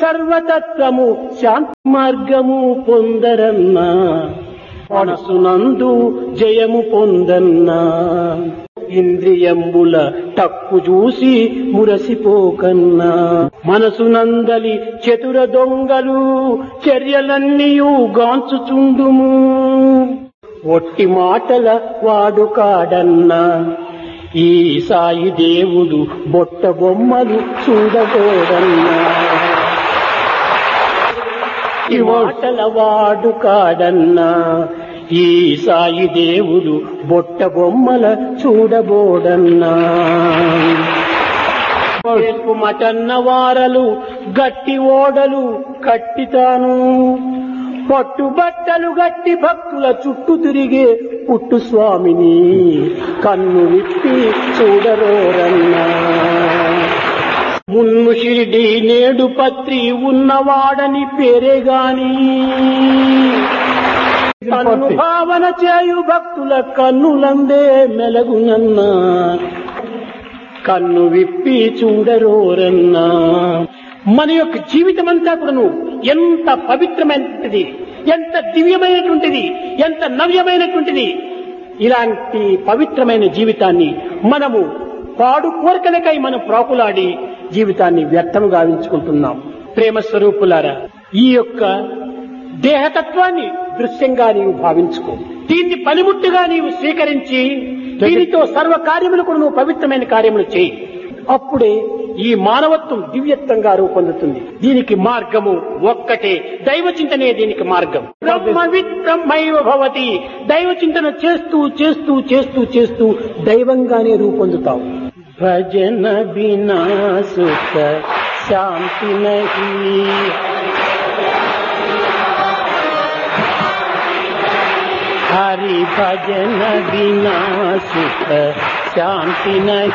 సర్వతత్వము శాంతి మార్గము పొందరన్నా మనసునందు జయము పొందన్నా ఇంద్రియంబుల తప్పు చూసి మురసిపోకన్నా మనసునందలి చతుర దొంగలు చర్యలన్నీయు గాంచుచుండుము ఒట్టి మాటల వాడు కాడన్నా ఈ సాయి దేవుడు బొట్ట బొమ్మలు చూడగోడన్నా ఈ మాటల వాడు కాడన్నా ఈ సాయి దేవుడు బొట్ట బొమ్మల చూడబోడన్నా పసుపు మటన్న వారలు గట్టి ఓడలు కట్టితాను పట్టుబట్టలు గట్టి భక్తుల చుట్టూ తిరిగే పుట్టు స్వామిని కన్ను విప్పి చూడరోరన్నా మున్ను షిరిడి నేడు పత్రి ఉన్నవాడని పేరే గాని కన్ను భావన చేయు భక్తుల కన్నులందే మెలగునన్నా కన్ను విప్పి చూడరోరన్నా మన యొక్క జీవితం అంతా కూడాను ఎంత పవిత్రమైనటువంటిది ఎంత దివ్యమైనటువంటిది ఎంత నవ్యమైనటువంటిది ఇలాంటి పవిత్రమైన జీవితాన్ని మనము పాడు కోరికలకై మనం ప్రాకులాడి జీవితాన్ని వ్యర్థము గావించుకుంటున్నాం ప్రేమ స్వరూపులారా ఈ యొక్క దేహతత్వాన్ని దృశ్యంగా నీవు భావించుకో దీన్ని పనిముట్టుగా నీవు స్వీకరించి దీనితో సర్వ కార్యములకు నువ్వు పవిత్రమైన కార్యములు చేయి అప్పుడే ఈ మానవత్వం దివ్యత్వంగా రూపొందుతుంది దీనికి మార్గము ఒక్కటే దైవ చింతనే దీనికి మార్గం బ్రహ్మవిత్ బ్రహ్మైవ భవతి దైవ చింతన చేస్తూ చేస్తూ చేస్తూ చేస్తూ దైవంగానే రూపొందుతావు భజన బినా సుఖ శాంతి నహీ हरि भजन बिना सुख शांति नहीं